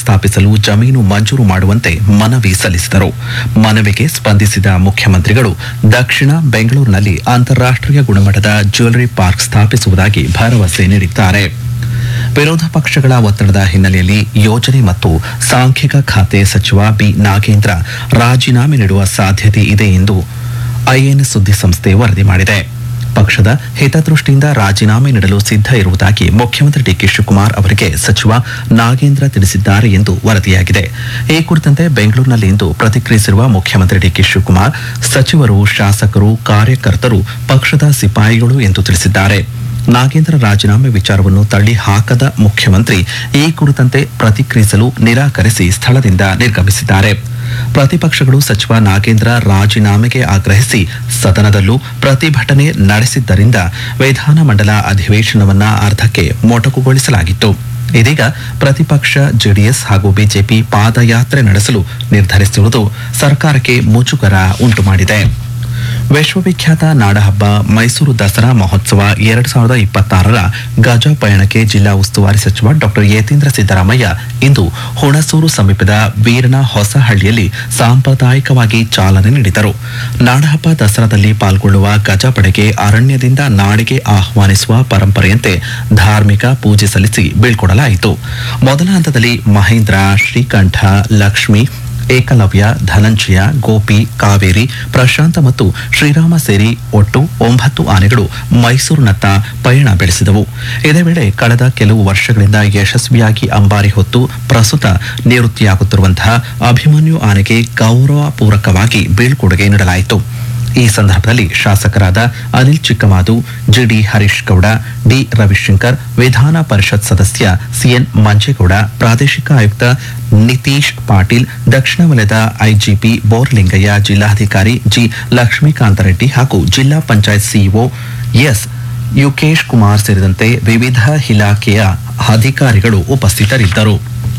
ಸ್ಥಾಪಿಸಲು ಜಮೀನು ಮಂಜೂರು ಮಾಡುವಂತೆ ಮನವಿ ಸಲ್ಲಿಸಿದರು ಮನವಿಗೆ ಸ್ಪಂದಿಸಿದ ಮುಖ್ಯಮಂತ್ರಿಗಳು ದಕ್ಷಿಣ ಬೆಂಗಳೂರಿನಲ್ಲಿ ಅಂತಾರಾಷ್ಟ್ರೀಯ ಗುಣಮಟ್ಟದ ಜ್ಯುವೆಲರಿ ಪಾರ್ಕ್ ಸ್ಥಾಪಿಸುವುದಾಗಿ ಭರವಸೆ ನೀಡಿದ್ದಾರೆ ವಿರೋಧ ಪಕ್ಷಗಳ ಒತ್ತಡದ ಹಿನ್ನೆಲೆಯಲ್ಲಿ ಯೋಜನೆ ಮತ್ತು ಸಾಂಖ್ಯಿಕ ಖಾತೆ ಸಚಿವ ಬಿ ನಾಗೇಂದ್ರ ರಾಜೀನಾಮೆ ನೀಡುವ ಸಾಧ್ಯತೆ ಇದೆ ಎಂದು ಐಎನ್ಎಸ್ ಸುದ್ದಿಸಂಸ್ಥೆ ವರದಿ ಮಾಡಿದೆ ಪಕ್ಷದ ಹಿತದೃಷ್ಟಿಯಿಂದ ರಾಜೀನಾಮೆ ನೀಡಲು ಸಿದ್ಧ ಇರುವುದಾಗಿ ಮುಖ್ಯಮಂತ್ರಿ ಡಿಕೆ ಶಿವಕುಮಾರ್ ಅವರಿಗೆ ಸಚಿವ ನಾಗೇಂದ್ರ ತಿಳಿಸಿದ್ದಾರೆ ಎಂದು ವರದಿಯಾಗಿದೆ ಈ ಕುರಿತಂತೆ ಬೆಂಗಳೂರಿನಲ್ಲಿ ಇಂದು ಪ್ರತಿಕ್ರಿಯಿಸಿರುವ ಮುಖ್ಯಮಂತ್ರಿ ಡಿಕೆ ಶಿವಕುಮಾರ್ ಸಚಿವರು ಶಾಸಕರು ಕಾರ್ಯಕರ್ತರು ಪಕ್ಷದ ಸಿಪಾಯಿಗಳು ಎಂದು ತಿಳಿಸಿದ್ದಾರೆ ನಾಗೇಂದ್ರ ರಾಜೀನಾಮೆ ವಿಚಾರವನ್ನು ತಳ್ಳಿ ಹಾಕದ ಮುಖ್ಯಮಂತ್ರಿ ಈ ಕುರಿತಂತೆ ಪ್ರತಿಕ್ರಿಯಿಸಲು ನಿರಾಕರಿಸಿ ಸ್ಥಳದಿಂದ ನಿರ್ಗಮಿಸಿದ್ದಾರೆ ಪ್ರತಿಪಕ್ಷಗಳು ಸಚಿವ ನಾಗೇಂದ್ರ ರಾಜೀನಾಮೆಗೆ ಆಗ್ರಹಿಸಿ ಸದನದಲ್ಲೂ ಪ್ರತಿಭಟನೆ ನಡೆಸಿದ್ದರಿಂದ ವಿಧಾನಮಂಡಲ ಅಧಿವೇಶನವನ್ನ ಅರ್ಧಕ್ಕೆ ಮೊಟಕುಗೊಳಿಸಲಾಗಿತ್ತು ಇದೀಗ ಪ್ರತಿಪಕ್ಷ ಜೆಡಿಎಸ್ ಹಾಗೂ ಬಿಜೆಪಿ ಪಾದಯಾತ್ರೆ ನಡೆಸಲು ನಿರ್ಧರಿಸಿರುವುದು ಸರ್ಕಾರಕ್ಕೆ ಮುಜುಗರ ಉಂಟುಮಾಡಿದೆ ವಿಶ್ವವಿಖ್ಯಾತ ನಾಡಹಬ್ಬ ಮೈಸೂರು ದಸರಾ ಮಹೋತ್ಸವ ಎರಡ್ ಸಾವಿರದ ಇಪ್ಪತ್ತಾರರ ಗಜ ಪಯಣಕ್ಕೆ ಜಿಲ್ಲಾ ಉಸ್ತುವಾರಿ ಸಚಿವ ಡಾಕ್ಟರ್ ಯತೀಂದ್ರ ಸಿದ್ದರಾಮಯ್ಯ ಇಂದು ಹುಣಸೂರು ಸಮೀಪದ ವೀರನ ಹೊಸಹಳ್ಳಿಯಲ್ಲಿ ಸಾಂಪ್ರದಾಯಿಕವಾಗಿ ಚಾಲನೆ ನೀಡಿದರು ನಾಡಹಬ್ಬ ದಸರಾದಲ್ಲಿ ಪಾಲ್ಗೊಳ್ಳುವ ಗಜಪಡೆಗೆ ಅರಣ್ಯದಿಂದ ನಾಡಿಗೆ ಆಹ್ವಾನಿಸುವ ಪರಂಪರೆಯಂತೆ ಧಾರ್ಮಿಕ ಪೂಜೆ ಸಲ್ಲಿಸಿ ಬೀಳ್ಕೊಡಲಾಯಿತು ಮೊದಲ ಹಂತದಲ್ಲಿ ಮಹೇಂದ್ರ ಶ್ರೀಕಂಠ ಲಕ್ಷ್ಮಿ ಏಕಲವ್ಯ ಧನಂಜಯ ಗೋಪಿ ಕಾವೇರಿ ಪ್ರಶಾಂತ ಮತ್ತು ಶ್ರೀರಾಮ ಸೇರಿ ಒಟ್ಟು ಒಂಬತ್ತು ಆನೆಗಳು ಮೈಸೂರಿನತ್ತ ಪಯಣ ಬೆಳೆಸಿದವು ಇದೇ ವೇಳೆ ಕಳೆದ ಕೆಲವು ವರ್ಷಗಳಿಂದ ಯಶಸ್ವಿಯಾಗಿ ಅಂಬಾರಿ ಹೊತ್ತು ಪ್ರಸ್ತುತ ನಿವೃತ್ತಿಯಾಗುತ್ತಿರುವಂತಹ ಅಭಿಮನ್ಯು ಆನೆಗೆ ಗೌರವಪೂರ್ವಕವಾಗಿ ಬೀಳ್ಕೊಡುಗೆ ನೀಡಲಾಯಿತು ಈ ಸಂದರ್ಭದಲ್ಲಿ ಶಾಸಕರಾದ ಅನಿಲ್ ಚಿಕ್ಕಮಾದು ಜಿಡಿ ಹರೀಶ್ ಗೌಡ ಡಿ ರವಿಶಂಕರ್ ವಿಧಾನ ಪರಿಷತ್ ಸದಸ್ಯ ಸಿಎನ್ ಮಂಜೇಗೌಡ ಪ್ರಾದೇಶಿಕ ಆಯುಕ್ತ ನಿತೀಶ್ ಪಾಟೀಲ್ ದಕ್ಷಿಣ ವಲಯದ ಐಜಿಪಿ ಬೋರ್ಲಿಂಗಯ್ಯ ಜಿಲ್ಲಾಧಿಕಾರಿ ಜಿ ಲಕ್ಷ್ಮೀಕಾಂತ ರೆಡ್ಡಿ ಹಾಗೂ ಜಿಲ್ಲಾ ಪಂಚಾಯತ್ ಸಿಇಒ ಎಸ್ ಯುಕೇಶ್ ಕುಮಾರ್ ಸೇರಿದಂತೆ ವಿವಿಧ ಇಲಾಖೆಯ ಅಧಿಕಾರಿಗಳು ಉಪಸ್ಥಿತರಿದ್ದರು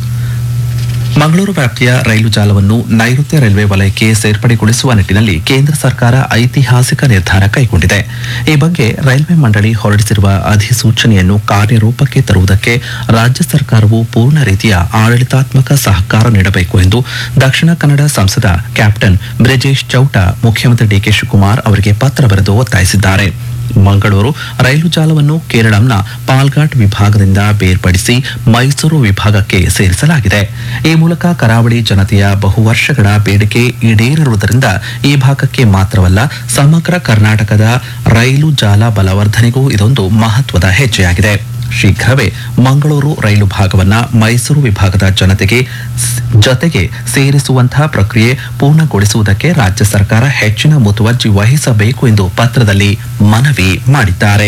ಮಂಗಳೂರು ವ್ಯಾಪ್ತಿಯ ರೈಲು ಜಾಲವನ್ನು ನೈಋತ್ಯ ರೈಲ್ವೆ ವಲಯಕ್ಕೆ ಸೇರ್ಪಡೆಗೊಳಿಸುವ ನಿಟ್ಟಿನಲ್ಲಿ ಕೇಂದ್ರ ಸರ್ಕಾರ ಐತಿಹಾಸಿಕ ನಿರ್ಧಾರ ಕೈಗೊಂಡಿದೆ ಈ ಬಗ್ಗೆ ರೈಲ್ವೆ ಮಂಡಳಿ ಹೊರಡಿಸಿರುವ ಅಧಿಸೂಚನೆಯನ್ನು ಕಾರ್ಯರೂಪಕ್ಕೆ ತರುವುದಕ್ಕೆ ರಾಜ್ಯ ಸರ್ಕಾರವು ಪೂರ್ಣ ರೀತಿಯ ಆಡಳಿತಾತ್ಮಕ ಸಹಕಾರ ನೀಡಬೇಕು ಎಂದು ದಕ್ಷಿಣ ಕನ್ನಡ ಸಂಸದ ಕ್ಯಾಪ್ಟನ್ ಬ್ರಿಜೇಶ್ ಚೌಟ ಮುಖ್ಯಮಂತ್ರಿ ಡಿಕೆ ಶಿವಕುಮಾರ್ ಅವರಿಗೆ ಪತ್ರ ಬರೆದು ಒತ್ತಾಯಿಸಿದ್ದಾರೆ ಮಂಗಳೂರು ರೈಲು ಜಾಲವನ್ನು ಕೇರಳಂನ ಪಾಲ್ಘಾಟ್ ವಿಭಾಗದಿಂದ ಬೇರ್ಪಡಿಸಿ ಮೈಸೂರು ವಿಭಾಗಕ್ಕೆ ಸೇರಿಸಲಾಗಿದೆ ಈ ಮೂಲಕ ಕರಾವಳಿ ಜನತೆಯ ಬಹುವರ್ಷಗಳ ಬೇಡಿಕೆ ಈಡೇರಿರುವುದರಿಂದ ಈ ಭಾಗಕ್ಕೆ ಮಾತ್ರವಲ್ಲ ಸಮಗ್ರ ಕರ್ನಾಟಕದ ರೈಲು ಜಾಲ ಬಲವರ್ಧನೆಗೂ ಇದೊಂದು ಮಹತ್ವದ ಹೆಜ್ಜೆಯಾಗಿದೆ ಶೀಘ್ರವೇ ಮಂಗಳೂರು ರೈಲು ಭಾಗವನ್ನ ಮೈಸೂರು ವಿಭಾಗದ ಜನತೆಗೆ ಸ್- ಜೊತೆಗೆ ಸೇರಿಸುವಂತಹ ಪ್ರಕ್ರಿಯೆ ಪೂರ್ಣಗೊಳಿಸುವುದಕ್ಕೆ ರಾಜ್ಯ ಸರ್ಕಾರ ಹೆಚ್ಚಿನ ಮುತುವರ್ಜಿ ವಹಿಸಬೇಕು ಎಂದು ಪತ್ರದಲ್ಲಿ ಮನವಿ ಮಾಡಿದ್ದಾರೆ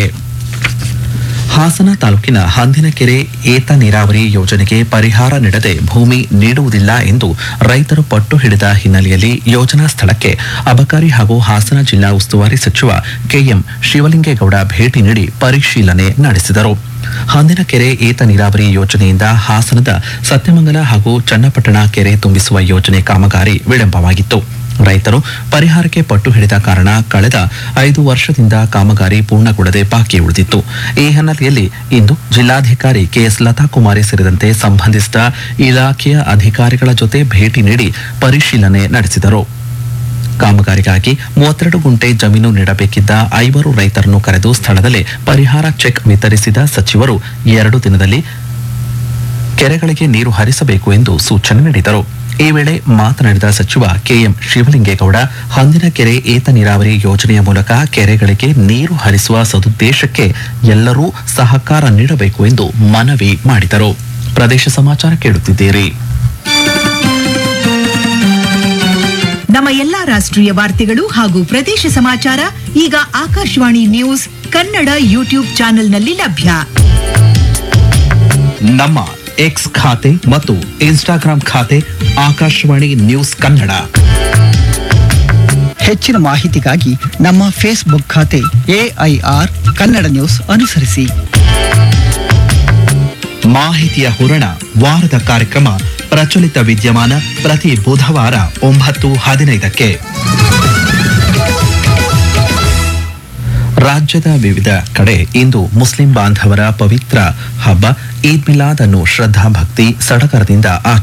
ಹಾಸನ ತಾಲೂಕಿನ ಹಂದಿನಕೆರೆ ಏತ ನೀರಾವರಿ ಯೋಜನೆಗೆ ಪರಿಹಾರ ನೀಡದೆ ಭೂಮಿ ನೀಡುವುದಿಲ್ಲ ಎಂದು ರೈತರು ಪಟ್ಟು ಹಿಡಿದ ಹಿನ್ನೆಲೆಯಲ್ಲಿ ಯೋಜನಾ ಸ್ಥಳಕ್ಕೆ ಅಬಕಾರಿ ಹಾಗೂ ಹಾಸನ ಜಿಲ್ಲಾ ಉಸ್ತುವಾರಿ ಸಚಿವ ಕೆಎಂ ಶಿವಲಿಂಗೇಗೌಡ ಭೇಟಿ ನೀಡಿ ಪರಿಶೀಲನೆ ನಡೆಸಿದರು ಹಂದಿನಕೆರೆ ಏತ ನೀರಾವರಿ ಯೋಜನೆಯಿಂದ ಹಾಸನದ ಸತ್ಯಮಂಗಲ ಹಾಗೂ ಚನ್ನಪಟ್ಟಣ ಕೆರೆ ತುಂಬಿಸುವ ಯೋಜನೆ ಕಾಮಗಾರಿ ವಿಳಂಬವಾಗಿತ್ತು ರೈತರು ಪರಿಹಾರಕ್ಕೆ ಪಟ್ಟು ಹಿಡಿದ ಕಾರಣ ಕಳೆದ ಐದು ವರ್ಷದಿಂದ ಕಾಮಗಾರಿ ಪೂರ್ಣಗೊಳ್ಳದೆ ಬಾಕಿ ಉಳಿದಿತ್ತು ಈ ಹಿನ್ನೆಲೆಯಲ್ಲಿ ಇಂದು ಜಿಲ್ಲಾಧಿಕಾರಿ ಕೆಎಸ್ ಲತಾ ಕುಮಾರಿ ಸೇರಿದಂತೆ ಸಂಬಂಧಿಸಿದ ಇಲಾಖೆಯ ಅಧಿಕಾರಿಗಳ ಜೊತೆ ಭೇಟಿ ನೀಡಿ ಪರಿಶೀಲನೆ ನಡೆಸಿದರು ಕಾಮಗಾರಿಗಾಗಿ ಮೂವತ್ತೆರಡು ಗುಂಟೆ ಜಮೀನು ನೀಡಬೇಕಿದ್ದ ಐವರು ರೈತರನ್ನು ಕರೆದು ಸ್ಥಳದಲ್ಲೇ ಪರಿಹಾರ ಚೆಕ್ ವಿತರಿಸಿದ ಸಚಿವರು ಎರಡು ದಿನದಲ್ಲಿ ಕೆರೆಗಳಿಗೆ ನೀರು ಹರಿಸಬೇಕು ಎಂದು ಸೂಚನೆ ನೀಡಿದರು ಈ ವೇಳೆ ಮಾತನಾಡಿದ ಸಚಿವ ಕೆಎಂ ಶಿವಲಿಂಗೇಗೌಡ ಹಂದಿನ ಕೆರೆ ಏತ ನೀರಾವರಿ ಯೋಜನೆಯ ಮೂಲಕ ಕೆರೆಗಳಿಗೆ ನೀರು ಹರಿಸುವ ಸದುದ್ದೇಶಕ್ಕೆ ಎಲ್ಲರೂ ಸಹಕಾರ ನೀಡಬೇಕು ಎಂದು ಮನವಿ ಮಾಡಿದರು ಪ್ರದೇಶ ಸಮಾಚಾರ ಕೇಳುತ್ತಿದ್ದೀರಿ ನಮ್ಮ ಎಲ್ಲಾ ರಾಷ್ಟ್ರೀಯ ವಾರ್ತೆಗಳು ಹಾಗೂ ಪ್ರದೇಶ ಸಮಾಚಾರ ಈಗ ಆಕಾಶವಾಣಿ ನ್ಯೂಸ್ ಕನ್ನಡ ಯೂಟ್ಯೂಬ್ ಚಾನೆಲ್ನಲ್ಲಿ ಲಭ್ಯ ನಮ್ಮ ಎಕ್ಸ್ ಖಾತೆ ಮತ್ತು ಇನ್ಸ್ಟಾಗ್ರಾಂ ಖಾತೆ ಆಕಾಶವಾಣಿ ನ್ಯೂಸ್ ಕನ್ನಡ ಹೆಚ್ಚಿನ ಮಾಹಿತಿಗಾಗಿ ನಮ್ಮ ಫೇಸ್ಬುಕ್ ಖಾತೆ ಎಐಆರ್ ಕನ್ನಡ ನ್ಯೂಸ್ ಅನುಸರಿಸಿ ಮಾಹಿತಿಯ ಹೂರಣ ವಾರದ ಕಾರ್ಯಕ್ರಮ ಪ್ರಚಲಿತ ವಿದ್ಯಮಾನ ಪ್ರತಿ ಬುಧವಾರ ಒಂಬತ್ತು ಹದಿನೈದಕ್ಕೆ ರಾಜ್ಯದ ವಿವಿಧ ಕಡೆ ಇಂದು ಮುಸ್ಲಿಂ ಬಾಂಧವರ ಪವಿತ್ರ ಹಬ್ಬ ಈದ್ ಮಿಲಾದ್ ಅನ್ನು ಶ್ರದ್ಧಾ ಭಕ್ತಿ ಸಡಗರದಿಂದ ಆಚರಿಸಲಾಗಿದೆ